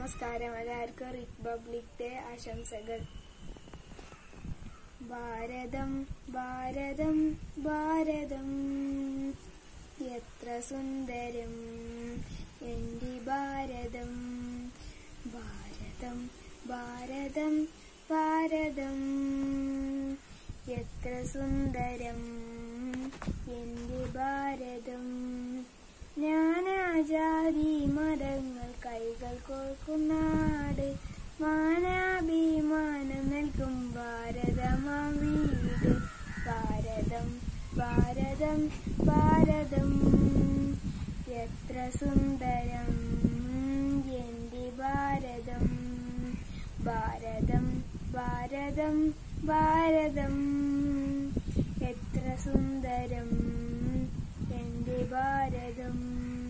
നമസ്കാരം എല്ലാവർക്കും republic day ആശംസകൾ ഭാരതം ഭാരതം ഭാരതം എത്ര സുന്ദരം എൻ്റെ ഭാരതം ഭാരതം ഭാരതം ഭാരതം എത്ര സുന്ദരം എൻ്റെ ഭാരതം ജ്ഞാനാജാതി മരങ്ങൾ കൈകൾ കോർക്കുന്നാട് മാനാഭിമാനം നൽകും ഭാരതമാം വീട് ഭാരതം ഭാരതം ഭാരതം എത്ര സുന്ദരം എൻ്റെ ഭാരതം ഭാരതം ഭാരതം ഭാരതം എത്ര സുന്ദരം എൻ്റെ ഭാരതം